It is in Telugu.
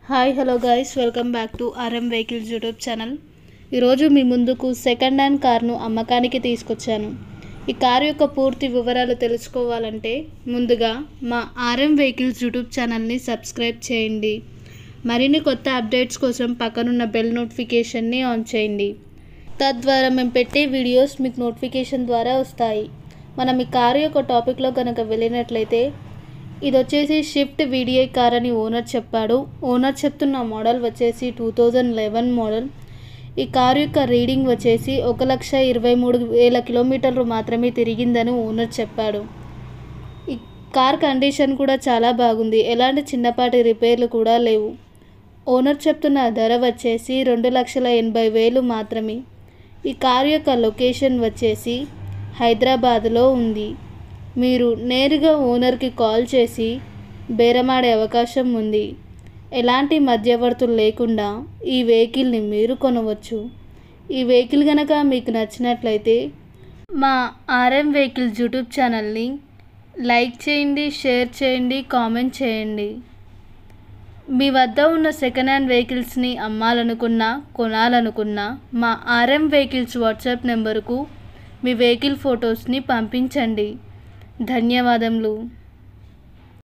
hi hello guys welcome back to RM vehicles YouTube channel ఈరోజు మీ ముందుకు సెకండ్ హ్యాండ్ కార్ను అమ్మకానికి తీసుకొచ్చాను ఈ కారు యొక్క పూర్తి వివరాలు తెలుసుకోవాలంటే ముందుగా మా ఆర్ఎం వెహికల్స్ యూట్యూబ్ ఛానల్ని సబ్స్క్రైబ్ చేయండి మరిన్ని కొత్త అప్డేట్స్ కోసం పక్కనున్న బెల్ నోటిఫికేషన్ని ఆన్ చేయండి తద్వారా మేము పెట్టే వీడియోస్ మీకు నోటిఫికేషన్ ద్వారా వస్తాయి మనం ఈ కారు యొక్క టాపిక్లో కనుక వెళ్ళినట్లయితే ఇది వచ్చేసి షిఫ్ట్ వీడిఐ కార్ అని ఓనర్ చెప్పాడు ఓనర్ చెప్తున్న మోడల్ వచ్చేసి టూ థౌజండ్ లెవెన్ మోడల్ ఈ కారు యొక్క రీడింగ్ వచ్చేసి ఒక లక్ష ఇరవై మూడు వేల కిలోమీటర్లు మాత్రమే తిరిగిందని ఓనర్ చెప్పాడు ఈ కార్ కండిషన్ కూడా చాలా బాగుంది ఎలాంటి చిన్నపాటి రిపేర్లు కూడా లేవు ఓనర్ చెప్తున్న ధర వచ్చేసి రెండు లక్షల ఎనభై వేలు మాత్రమే ఈ కారు యొక్క లొకేషన్ వచ్చేసి హైదరాబాద్లో ఉంది మీరు నేరుగా ఓనర్కి కాల్ చేసి బేరమాడే అవకాశం ఉంది ఎలాంటి మధ్యవర్తులు లేకుండా ఈ వెహికల్ని మీరు కొనవచ్చు ఈ వెహికల్ కనుక మీకు నచ్చినట్లయితే మా ఆర్ఎం వెహికల్స్ యూట్యూబ్ ఛానల్ని లైక్ చేయండి షేర్ చేయండి కామెంట్ చేయండి మీ వద్ద ఉన్న సెకండ్ హ్యాండ్ వెహికల్స్ని అమ్మాలనుకున్నా కొనాలనుకున్నా మా ఆర్ఎం వెహికల్స్ వాట్సాప్ నెంబరుకు మీ వెహికల్ ఫొటోస్ని పంపించండి ధన్యవాదములు